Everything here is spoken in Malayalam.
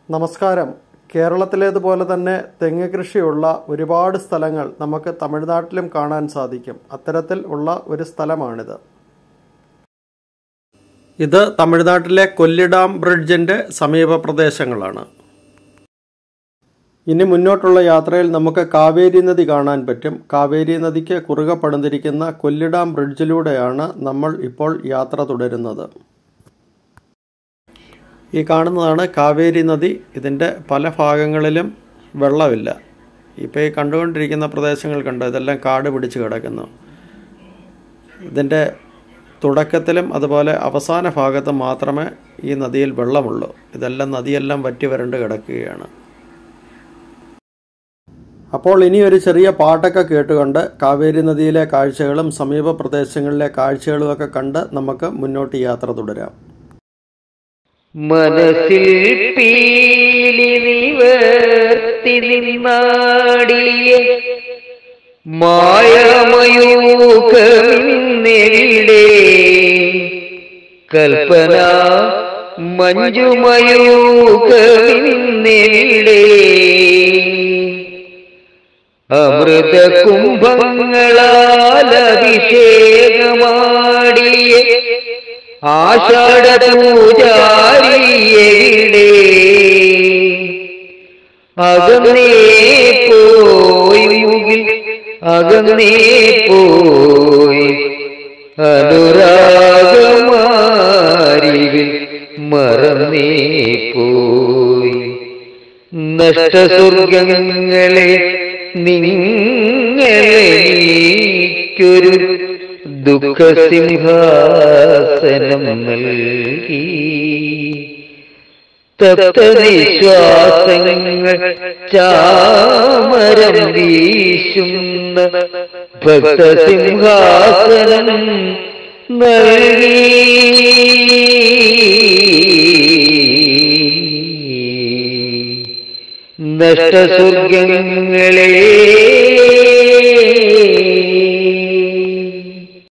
നമസ്കാരം കേരളത്തിലേതുപോലെ തന്നെ തെങ്ങ് കൃഷിയുള്ള ഒരുപാട് സ്ഥലങ്ങൾ നമുക്ക് തമിഴ്നാട്ടിലും കാണാൻ സാധിക്കും അത്തരത്തിൽ ഉള്ള ഒരു സ്ഥലമാണിത് ഇത് തമിഴ്നാട്ടിലെ കൊല്ലിഡാം ബ്രിഡ്ജിൻ്റെ സമീപ പ്രദേശങ്ങളാണ് ഇനി മുന്നോട്ടുള്ള യാത്രയിൽ നമുക്ക് കാവേരി നദി കാണാൻ പറ്റും കാവേരി നദിക്ക് കുറുകെ പണിതിരിക്കുന്ന കൊല്ലിഡാം ബ്രിഡ്ജിലൂടെയാണ് നമ്മൾ ഇപ്പോൾ യാത്ര തുടരുന്നത് ഈ കാണുന്നതാണ് കാവേരി നദി ഇതിൻ്റെ പല ഭാഗങ്ങളിലും വെള്ളമില്ല ഇപ്പോൾ ഈ കണ്ടുകൊണ്ടിരിക്കുന്ന പ്രദേശങ്ങൾ കണ്ടോ ഇതെല്ലാം കാട് പിടിച്ച് കിടക്കുന്നു ഇതിൻ്റെ തുടക്കത്തിലും അതുപോലെ അവസാന ഭാഗത്തും മാത്രമേ ഈ നദിയിൽ വെള്ളമുള്ളൂ ഇതെല്ലാം നദിയെല്ലാം വറ്റി വരണ്ട് കിടക്കുകയാണ് അപ്പോൾ ഇനി ഒരു ചെറിയ പാട്ടൊക്കെ കേട്ടുകൊണ്ട് കാവേരി നദിയിലെ കാഴ്ചകളും സമീപ പ്രദേശങ്ങളിലെ കാഴ്ചകളും ഒക്കെ കണ്ട് നമുക്ക് മുന്നോട്ട് യാത്ര തുടരാം മനസ്സിൽ പീലി നിവർത്തി നിന്നാടിയ മായമയൂഖമിന്നെവിടെ കൽപ്പന മഞ്ജുമയൂഖമിന്നെവിടെ അമൃത കുംഭങ്ങളാൽ അഭിഷേകമാടിയ ആഷാഢ പൂജാരിയെവിടെ അകന്നേ പോയി മുകിൽ അകന്നേ പോയി അനുരാഗമാരിവിൽ മറന്നേ പോയി നഷ്ടസ്വർഗങ്ങളെ നിങ്ങളെനിക്കൊരു ദുഃഖസിംഹാസനം നൽകി തപ്തനിശ്വാസങ്ങൾ ചാമരം വീശുന്ന ഭക്തസിംഹാസനം നൽകി നഷ്ടസ്വർഗങ്ങളെ